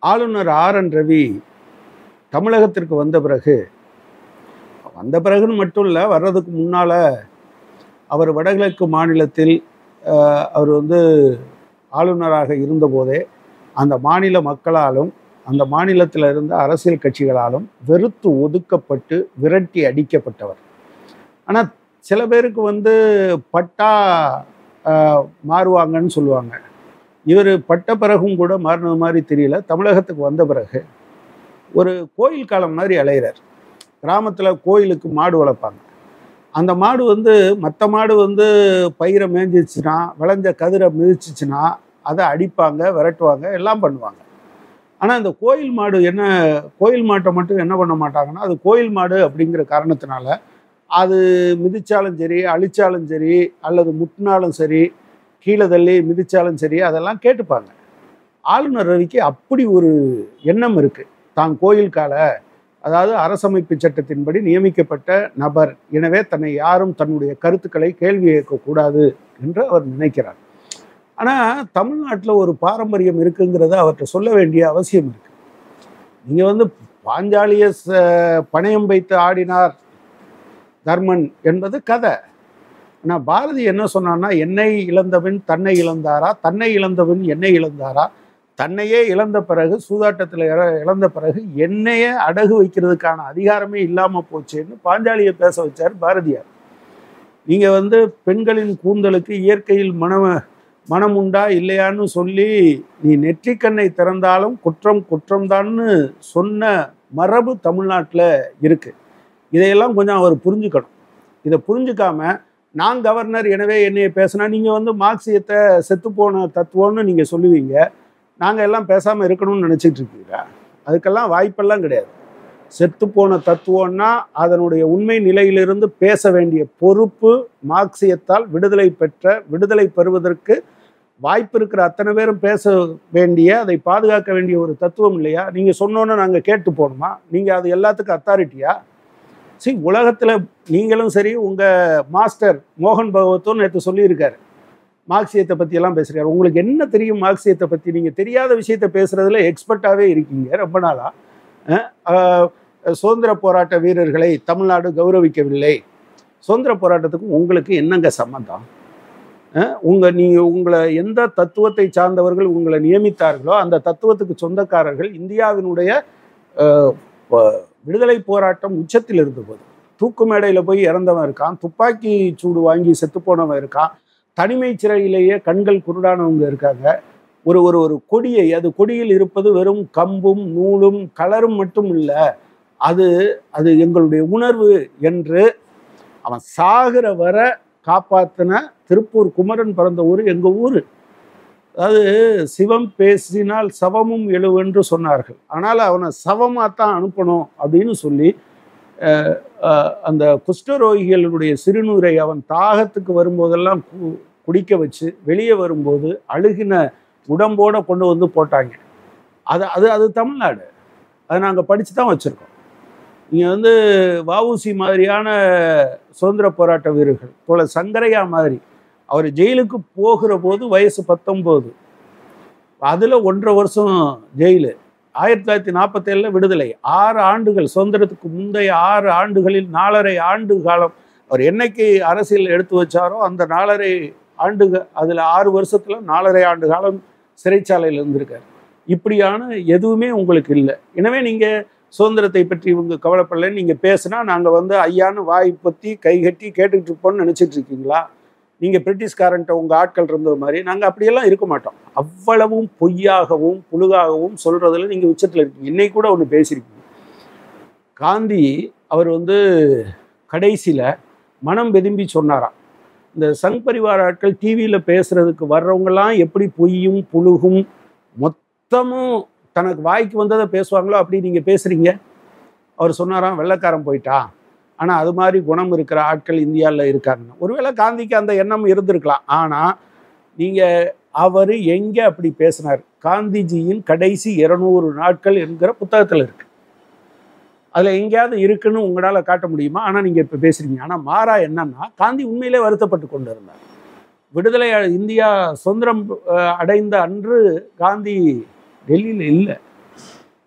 ஆளுநர் R N Ravi தமிழகத்திற்கு வந்த பிறகு வந்த பிறகுன்னு மட்டும் இல்லை வர்றதுக்கு முன்னால் அவர் வடகிழக்கு மாநிலத்தில் அஹ், அவர் வந்து ஆளுநராக இருந்தபோதே அந்த மாநில மக்களாலும் அந்த மாநிலத்தில் இருந்த அரசியல் கட்சிகளாலும் வெறுத்து ஒதுக்கப்பட்டு விரட்டி அடிக்கப்பட்டவர் ஆனால் சில பேருக்கு வந்து பட்டா அஹ், மாறுவாங்கன்னு சொல்லுவாங்க இவர் பட்ட பிறகும் கூட மாறினது மாதிரி தெரியல தமிழகத்துக்கு வந்த பிறகு ஒரு கோயில் காலம் மாதிரி அலையிறார் கிராமத்தில் கோயிலுக்கு மாடு வளர்ப்பாங்க அந்த மாடு வந்து மற்ற மாடு வந்து பயிரை மேய்ஞ்சிச்சுன்னா விளைஞ்ச கதிரை மிதிச்சிச்சுன்னா அதை அடிப்பாங்க விரட்டுவாங்க எல்லாம் பண்ணுவாங்க ஆனால் இந்த கோயில் மாடு என்ன கோயில் மாட்டை மட்டும் என்ன பண்ண மாட்டாங்கன்னா அது கோயில் மாடு அப்படிங்கிற காரணத்தினால அது மிதிச்சாலும் சரி அழிச்சாலும் சரி அல்லது முட்டினாலும் சரி கீழே தள்ளி மிதிச்சாலும் சரி அதெல்லாம் கேட்டுப்பாங்க ஆளுநர் ரவிக்கு அப்படி ஒரு எண்ணம் இருக்கு தான் கோயில் கால அதாவது அரசமைப்பு சட்டத்தின்படி நியமிக்கப்பட்ட நபர் எனவே தன்னை யாரும் தன்னுடைய கருத்துக்களை கேள்வி கேட்கக்கூடாது என்று அவர் நினைக்கிறார் ஆனால் தமிழ்நாட்டில் ஒரு பாரம்பரியம் இருக்குங்கிறத அவர்கிட்ட சொல்ல வேண்டிய அவசியம் இருக்கு நீங்கள் வந்து பாஞ்சாலிய ச- பணயம் வைத்து ஆடினார் தர்மன் என்பது கதை ஆனால் பாரதி என்ன சொன்னான்னா என்னை இழந்தவன் தன்னை இழந்தாரா தன்னை இழந்தவன் என்னை இழந்தாரா தன்னையே இழந்த பிறகு சூதாட்டத்தில் இழ- இழந்த பிறகு என்னையே அடகு வைக்கிறதுக்கான அதிகாரமே இல்லாமல் போச்சேன்னு பாஞ்சாலியை பேச வச்சார் பாரதியார் நீங்கள் வந்து பெண்களின் கூந்தலுக்கு இயற்கையில் மனம் மனம் உண்டா இல்லையான்னு சொல்லி நீ நெற்றிக்கண்ணை திறந்தாலும் குற்றம் குற்றம்தான்னு சொன்ன மரபு தமிழ்நாட்டில் இருக்கு இதையெல்லாம் கொஞ்சம் அவர் புரிஞ்சுக்கணும் இதை புரிஞ்சுக்காம நான் கவர்னர் எனவே என்னைய பேசினா நீங்கள் வந்து மார்க்சியத்தை செத்துப்போன தத்துவம்னு நீங்கள் சொல்லுவீங்க நாங்கள் எல்லாம் பேசாமல் இருக்கணும்னு நினச்சிட்டு இருக்கீங்க அதுக்கெல்லாம் வாய்ப்பெல்லாம் கிடையாது செத்துப்போன தத்துவம்னா அதனுடைய உண்மை நிலையிலிருந்து பேச வேண்டிய பொறுப்பு மார்க்சியத்தால் விடுதலை பெற்ற விடுதலை பெறுவதற்கு வாய்ப்பு இருக்கிற அத்தனை பேரும் பேச வேண்டிய அதை பாதுகாக்க வேண்டிய ஒரு தத்துவம் இல்லையா நீங்கள் சொன்னோன்னு நாங்கள் கேட்டு போகணுமா நீங்கள் அது எல்லாத்துக்கும் அத்தாரிட்டியா சரி உலகத்தில் நீங்களும் சரி உங்கள் மாஸ்டர் மோகன் பகவத்தும் நேற்று சொல்லியிருக்காரு மார்க்சியத்தை பற்றியெல்லாம் பேசுகிறார் உங்களுக்கு என்ன தெரியும் மார்க்சியத்தை பற்றி நீங்கள் தெரியாத விஷயத்த பேசுகிறதுல எக்ஸ்பர்ட்டாகவே இருக்கீங்க ரொம்ப நாளாக சுதந்திர போராட்ட வீரர்களை தமிழ்நாடு கௌரவிக்கவில்லை சுதந்திர போராட்டத்துக்கும் உங்களுக்கு என்னங்க சம்மந்தம் அஹ், உங்க நீங்க உங்களை எந்த தத்துவத்தை சார்ந்தவர்கள் உங்களை நியமித்தார்களோ அந்த தத்துவத்துக்கு சொந்தக்காரர்கள் இந்தியாவினுடைய அஹ், ப- விடுதலை போராட்டம் உச்சத்தில் இருந்தபோது தூக்கு மேடையில் போய் இறந்தவன் இருக்கான் துப்பாக்கி சூடு வாங்கி செத்து போனவன் இருக்கான் தனிமை சிறையிலேயே கண்கள் குருடானவங்க இருக்காங்க ஒரு ஒரு ஒரு கொடியை அது கொடியில் இருப்பது வெறும் கம்பும் நூலும் கலரும் மட்டும் இல்லை அது அது எங்களுடைய உணர்வு என்று அவன் சாகிற வர காப்பாத்தின திருப்பூர் குமரன் பிறந்த ஊர் எங்கள் ஊர் அதாவது சிவம் பேசினால் சவமும் எழுவென்று சொன்னார்கள் ஆனால் அவனை சவமாக தான் அனுப்பணும் அப்படின்னு சொல்லி அஹ், அஹ், அந்த குஷ்டரோகிகளுடைய சிறுநூரை அவன் தாகத்துக்கு வரும்போதெல்லாம் கு- குடிக்க வச்சு வெளியே வரும்போது அழுகின உடம்போட கொண்டு வந்து போட்டாங்க அது அது அது தமிழ்நாடு அதை நாங்கள் படித்து தான் வச்சுருக்கோம் இங்கே வந்து வஉசி மாதிரியான சுதந்திர போராட்ட வீரர்கள் போல சங்கரையா மாதிரி அவர் ஜெயிலுக்கு போகிற போது வயசு பத்தொம்போது அதில் ஒன்றரை வருஷம் ஜெயிலு ஆயிரத்தி தொள்ளாயிரத்தி நாற்பத்தேழில் விடுதலை ஆறு ஆண்டுகள் சுதந்திரத்துக்கு முந்தைய ஆறு ஆண்டுகளில் நாலரை ஆண்டு காலம் அவர் என்னைக்கு அரசியல் எடுத்து வச்சாரோ அந்த நாலரை ஆண்டு அதில் ஆறு வருஷத்தில் நாலரை ஆண்டு காலம் சிறைச்சாலையில் இருந்திருக்காரு இப்படியான எதுவுமே உங்களுக்கு இல்லை எனவே நீங்கள் சுதந்திரத்தை பற்றி இவங்க கவலைப்படல நீங்கள் பேசுனா நாங்கள் வந்து ஐயான்னு வாய் பற்றி கைகட்டி கேட்டுக்கிட்டு இருப்போம்னு நினச்சிட்டு இருக்கீங்களா நீங்கள் பிரிட்டிஷ்காரன்ட்ட உங்கள் ஆட்கள் இருந்தது மாதிரி நாங்கள் அப்படியெல்லாம் இருக்க மாட்டோம் அவ்வளவும் பொய்யாகவும் புழுகாகவும் சொல்கிறதுல நீங்கள் உச்சத்தில் இருக்கீங்க இன்னைக்கு கூட ஒன்று பேசியிருக்கீங்க காந்தி அவர் வந்து கடைசியில் மனம் வெதும்பி சொன்னாராம் இந்த சங் பரிவார ஆட்கள் டிவியில் பேசுறதுக்கு வர்றவங்கலாம் எப்படி பொய்யும் புழுகும் மொத்தமும் தனக்கு வாய்க்கு வந்ததை பேசுவாங்களோ அப்படி நீங்கள் பேசுகிறீங்க அவர் சொன்னாராம் வெள்ளைக்காரன் போயிட்டான் ஆனால் அது மாதிரி குணம் இருக்கிற ஆட்கள் இந்தியாவில் இருக்காருன்னு ஒருவேளை காந்திக்கு அந்த எண்ணம் இருந்திருக்கலாம் ஆனால் நீங்கள் அவர் எங்கே அப்படி பேசினார் காந்திஜியின் கடைசி இருநூறு நாட்கள் என்கிற புத்தகத்தில் இருக்கு அதில் எங்கேயாவது இருக்குன்னு உங்களால் காட்ட முடியுமா ஆனால் நீங்கள் இப்போ பேசுகிறீங்க ஆனால் மாறா என்னன்னா காந்தி உண்மையிலே வருத்தப்பட்டு கொண்டு இருந்தார் விடுதலை அ- இந்தியா சுதந்திரம் அஹ், அடைந்த அன்று காந்தி டெல்லியில் இல்லை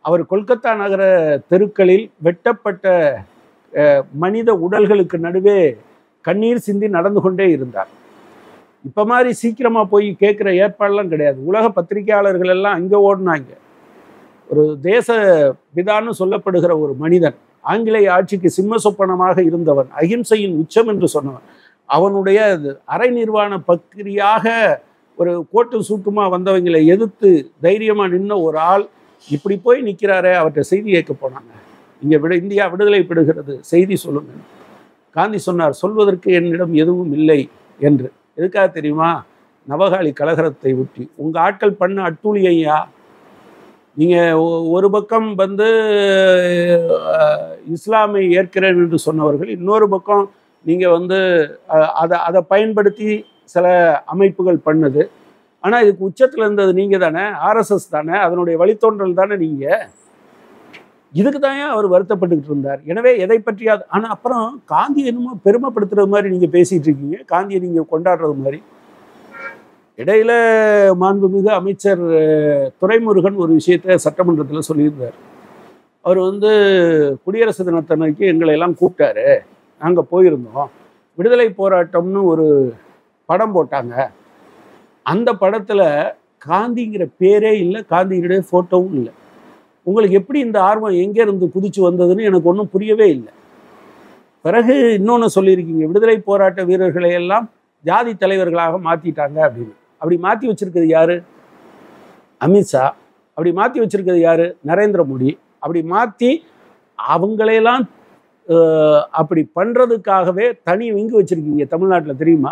அவர் கொல்கத்தா நகர தெருக்களில் வெட்டப்பட்ட அஹ், மனித உடல்களுக்கு நடுவே கண்ணீர் சிந்தி நடந்து கொண்டே இருந்தார் இப்போ மாதிரி சீக்கிரமாக போய் கேட்குற ஏற்பாடெல்லாம் கிடையாது உலக பத்திரிகையாளர்கள் எல்லாம் அங்கே ஓடினாங்க ஒரு தேச பிதான்னு சொல்லப்படுகிற ஒரு மனிதன் ஆங்கிலேய ஆட்சிக்கு சிம்ம சொப்பனமாக இருந்தவன் அகிம்சையின் உச்சம் என்று சொன்னவன் அவனுடைய அது அரை நிர்வாண பக்கிரியாக ஒரு கோட்டு சூட்டுமா வந்தவங்களை எதிர்த்து தைரியமாக நின்ன ஒரு ஆள் இப்படி போய் நிற்கிறாரே அவர்கிட்ட செய்தி கேட்க போனாங்க இங்கே விட இந்தியா விடுதலைப்படுகிறது செய்தி சொல்லுங்க காந்தி சொன்னார் சொல்வதற்கு என்னிடம் எதுவும் இல்லை என்று எதுக்காக தெரியுமா நவகாளி கலகரத்தை ஒட்டி உங்கள் ஆட்கள் பண்ண அட்டூழியையா நீங்கள் ஒரு பக்கம் வந்து அஹ், இஸ்லாமை ஏற்கிறேன் என்று சொன்னவர்கள் இன்னொரு பக்கம் நீங்கள் வந்து அஹ், அதை அதை பயன்படுத்தி சில அமைப்புகள் பண்ணுது ஆனால் இதுக்கு உச்சத்தில் இருந்தது நீங்கள் தானே ஆர்எஸ்எஸ் தானே அதனுடைய வழித்தோன்றல் தானே நீங்கள் இதுக்கு தான் அவர் வருத்தப்பட்டுக்கிட்டு இருந்தார் எனவே எதை பற்றியாது ஆனால் அப்புறம் காந்தி என்னமோ பெருமைப்படுத்துறது மாதிரி நீங்கள் பேசிகிட்டு இருக்கீங்க காந்தியை நீங்கள் கொண்டாடுறது மாதிரி இடையில மாண்புமிகு அமைச்சர் அஹ், துரைமுருகன் ஒரு விஷயத்தை சட்டமன்றத்தில் சொல்லியிருந்தார் அவர் வந்து குடியரசு தினத்தன்னைக்கு எங்களை எல்லாம் கூப்பிட்டாரு நாங்கள் போயிருந்தோம் விடுதலை போராட்டம்னு ஒரு படம் போட்டாங்க அந்த படத்தில் காந்திங்கிற பேரே இல்லை காந்தியினுடைய ஃபோட்டோவும் இல்லை உங்களுக்கு எப்படி இந்த ஆர்வம் எங்கே இருந்து குதிச்சு வந்ததுன்னு எனக்கு ஒன்றும் புரியவே இல்லை பிறகு இன்னொன்று சொல்லியிருக்கீங்க விடுதலை போராட்ட வீரர்களை எல்லாம் ஜாதி தலைவர்களாக மாற்றிட்டாங்க அப்படின்னு அப்படி மாற்றி வச்சிருக்கிறது யாரு அமித்ஷா அப்படி மாற்றி வச்சிருக்கிறது யாரு நரேந்திர மோடி அப்படி மாற்றி அவங்களையெல்லாம் அஹ், அப்படி பண்ணுறதுக்காகவே தனி விங்கு வச்சிருக்கீங்க தமிழ்நாட்டில் தெரியுமா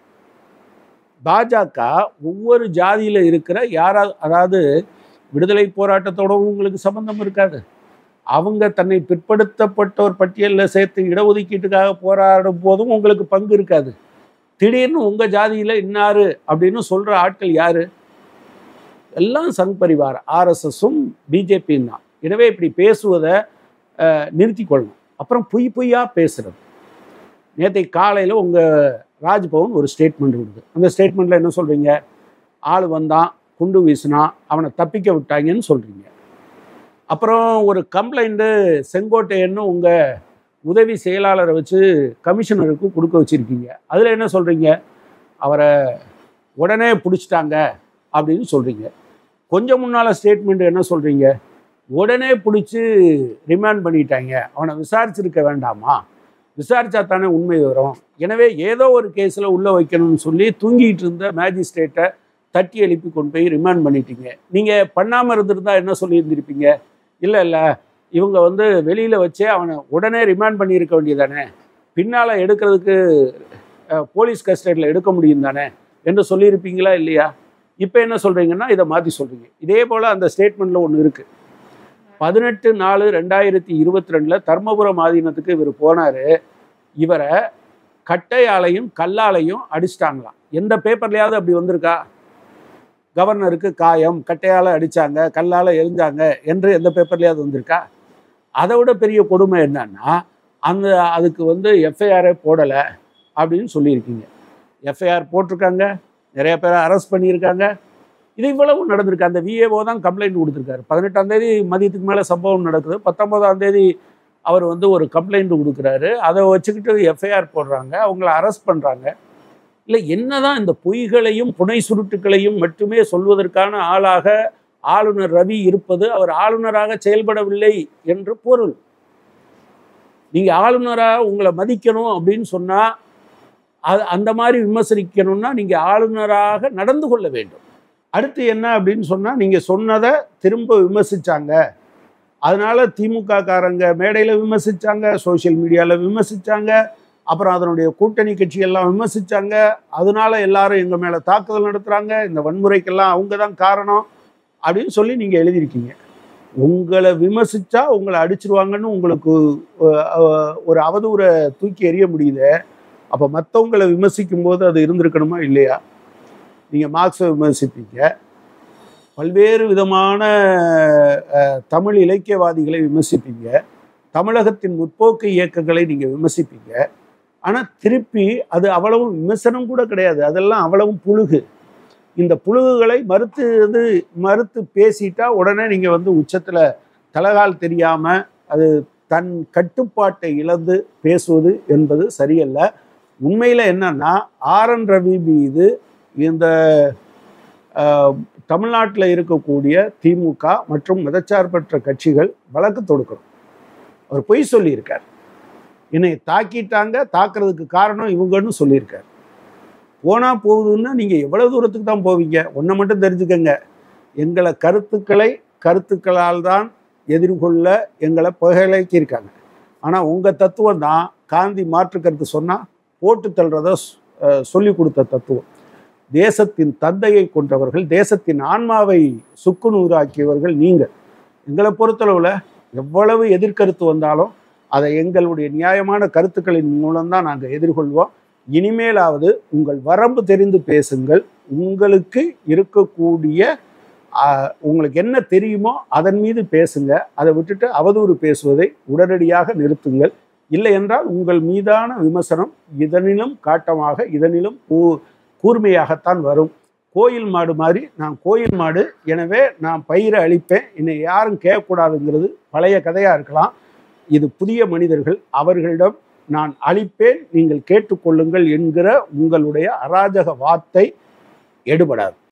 பாஜக ஒவ்வொரு ஜாதியில் இருக்கிற யாரா அதாவது விடுதலை போராட்டத்தோடவும் உங்களுக்கு சம்பந்தம் இருக்காது அவங்க தன்னை பிற்படுத்தப்பட்டோர் பட்டியலில் சேர்த்து இடஒதுக்கீட்டுக்காக போராடும் போதும் உங்களுக்கு பங்கு இருக்காது திடீர்னு உங்கள் ஜாதியில் இன்னாரு அப்படின்னு சொல்கிற ஆட்கள் யாரு எல்லாம் சங் பரிவார் ஆர்எஸ்எஸும் பிஜேபியும் தான் எனவே இப்படி பேசுவதை அஹ், நிறுத்திக் கொள்ளணும் அப்புறம் பொய் பொய்யா பேசுறது நேற்றை காலையில் உங்கள் ராஜ்பவன் ஒரு ஸ்டேட்மெண்ட் விடுது அந்த ஸ்டேட்மெண்ட்டில் என்ன சொல்கிறீங்க ஆள் வந்தான் குண்டு வீசினான் அவனை தப்பிக்க விட்டாங்கன்னு சொல்கிறீங்க அப்புறம் ஒரு கம்ப்ளைண்ட்டு செங்கோட்டையன்னு உங்கள் உதவி செயலாளரை வச்சு கமிஷனருக்கு கொடுக்க வச்சுருக்கீங்க அதில் என்ன சொல்கிறீங்க அவரை உடனே பிடிச்சிட்டாங்க அப்படின்னு சொல்கிறீங்க கொஞ்சம் முன்னால் ஸ்டேட்மெண்ட் என்ன சொல்கிறீங்க உடனே பிடிச்சி ரிமாண்ட் பண்ணிட்டாங்க அவனை விசாரிச்சிருக்க வேண்டாமா விசாரிச்சா தானே உண்மை வரும் எனவே ஏதோ ஒரு கேஸில் உள்ளே வைக்கணும்னு சொல்லி தூங்கிட்டு இருந்த மேஜிஸ்ட்ரேட்டை தட்டி எழுப்பி கொண்டு போய் ரிமாண்ட் பண்ணிட்டீங்க நீங்கள் பண்ணாமல் இருந்திருந்தா என்ன சொல்லியிருந்திருப்பீங்க இல்லை இல்லை இவங்க வந்து வெளியில் வச்சே அவனை உடனே ரிமாண்ட் பண்ணியிருக்க வேண்டியதானே பின்னால் எடுக்கிறதுக்கு அஹ், போலீஸ் கஸ்டடியில் எடுக்க முடியும் தானே என்று சொல்லியிருப்பீங்களா இல்லையா இப்போ என்ன சொல்கிறீங்கன்னா இதை மாற்றி சொல்கிறீங்க இதே போல் அந்த ஸ்டேட்மெண்ட்டில் ஒன்று இருக்குது பதினெட்டு நாலு ரெண்டாயிரத்தி இருபத்தி ரெண்டில் தர்மபுரம் ஆதீனத்துக்கு இவர் போனார் இவரை கட்டையாலையும் கல்லாலையும் அடிச்சிட்டாங்களாம் எந்த பேப்பர்லையாவது அப்படி வந்திருக்கா கவர்னருக்கு காயம் கட்டையால் அடித்தாங்க கல்லால் எரிஞ்சாங்க என்று எந்த பேப்பர்லையாவது வந்திருக்கா அதை விட பெரிய கொடுமை என்னன்னா அந்த அதுக்கு வந்து எஃப்ஐஆரே போடலை அப்படின்னு சொல்லியிருக்கீங்க எஃப்ஐஆர் போட்டிருக்காங்க நிறைய பேரை அரெஸ்ட் பண்ணியிருக்காங்க இது இவ்வளவு நடந்திருக்கு அந்த விஏஓ தான் கம்ப்ளைண்ட் கொடுத்துருக்காரு பதினெட்டாம் தேதி மதியத்துக்கு மேலே சம்பவம் நடக்குது பத்தொன்பதாம் தேதி அவர் வந்து ஒரு கம்ப்ளைண்ட் கொடுக்குறாரு அதை வச்சுக்கிட்டு எஃப்ஐஆர் போடுறாங்க அவங்கள அரெஸ்ட் பண்ணுறாங்க இல்லை என்னதான் இந்த பொய்களையும் புனை சுருட்டுகளையும் மட்டுமே சொல்வதற்கான ஆளாக ஆளுநர் ரவி இருப்பது அவர் ஆளுநராக செயல்படவில்லை என்று பொருள் நீங்க ஆளுநராக உங்களை மதிக்கணும் அப்படின்னு சொன்னா அது அந்த மாதிரி விமர்சிக்கணும்னா நீங்க ஆளுநராக நடந்து கொள்ள வேண்டும் அடுத்து என்ன அப்படின்னு சொன்னா நீங்க சொன்னதை திரும்ப விமர்சிச்சாங்க அதனால திமுக காரங்க மேடையில் விமர்சிச்சாங்க சோஷியல் மீடியாவில் விமர்சிச்சாங்க அப்புறம் அதனுடைய கூட்டணி கட்சியெல்லாம் விமர்சிச்சாங்க அதனால எல்லாரும் எங்கள் மேலே தாக்குதல் நடத்துகிறாங்க இந்த வன்முறைக்கெல்லாம் அவங்க தான் காரணம் அப்படின்னு சொல்லி நீங்கள் எழுதியிருக்கீங்க உங்களை விமர்சித்தா உங்களை அடிச்சிருவாங்கன்னு உங்களுக்கு அஹ், அஹ், ஒரு அவதூறை தூக்கி எறிய முடியுது அப்போ மற்றவங்களை விமர்சிக்கும் போது அது இருந்திருக்கணுமா இல்லையா நீங்கள் மார்க்ஸை விமர்சிப்பீங்க பல்வேறு விதமான அஹ், தமிழ் இலக்கியவாதிகளை விமர்சிப்பீங்க தமிழகத்தின் முற்போக்கு இயக்கங்களை நீங்கள் விமர்சிப்பீங்க ஆனால் திருப்பி அது அவ்வளவும் விமர்சனம் கூட கிடையாது அதெல்லாம் அவ்வளவும் புழுகு இந்த புழுகுகளை மறுத்து வந்து மறுத்து பேசிட்டா உடனே நீங்கள் வந்து உச்சத்தில் தலகால் தெரியாமல் அது தன் கட்டுப்பாட்டை இழந்து பேசுவது என்பது சரியல்ல உண்மையில் என்னன்னா ஆர் என் ரவி மீது இந்த தமிழ்நாட்டில் இருக்கக்கூடிய திமுக மற்றும் மதச்சார்பற்ற கட்சிகள் வழக்கு தொடுக்கணும் அவர் பொய் சொல்லியிருக்கார் என்னை தாக்கிட்டாங்க தாக்குறதுக்கு காரணம் இவங்கன்னு சொல்லியிருக்கார் போனால் போகுதுன்னா நீங்கள் எவ்வளோ தூரத்துக்கு தான் போவீங்க ஒன்றை மட்டும் தெரிஞ்சுக்கங்க எங்களை கருத்துக்களை கருத்துக்களால் தான் எதிர்கொள்ள எங்களை புகழக்கியிருக்காங்க ஆனால் உங்கள் தத்துவம் தான் காந்தி மாற்று கருத்து சொன்னால் போட்டு தள்ளுறத சொல்லி கொடுத்த தத்துவம் தேசத்தின் தந்தையை கொண்டவர்கள் தேசத்தின் ஆன்மாவை சுக்குநூறாக்கியவர்கள் நீங்கள் எங்களை பொறுத்தளவில் எவ்வளவு எதிர்கருத்து வந்தாலும் அதை எங்களுடைய நியாயமான கருத்துக்களின் மூலம்தான் நாங்கள் எதிர்கொள்வோம் இனிமேலாவது உங்கள் வரம்பு தெரிந்து பேசுங்கள் உங்களுக்கு இருக்கக்கூடிய ஆஹ், உங்களுக்கு என்ன தெரியுமோ அதன் மீது பேசுங்க அதை விட்டுட்டு அவதூறு பேசுவதை உடனடியாக நிறுத்துங்கள் இல்லை என்றால் உங்கள் மீதான விமர்சனம் இதனிலும் காட்டமாக இதனிலும் கூ- கூர்மையாகத்தான் வரும் கோயில் மாடு மாதிரி நான் கோயில் மாடு எனவே நான் பயிரை அழிப்பேன் என்னை யாரும் கேட்கக்கூடாதுங்கிறது பழைய கதையாக இருக்கலாம் இது புதிய மனிதர்கள் அவர்களிடம் நான் அழிப்பேன் நீங்கள் கேட்டுக்கொள்ளுங்கள் என்கிற உங்களுடைய அராஜக வார்த்தை எடுபடாது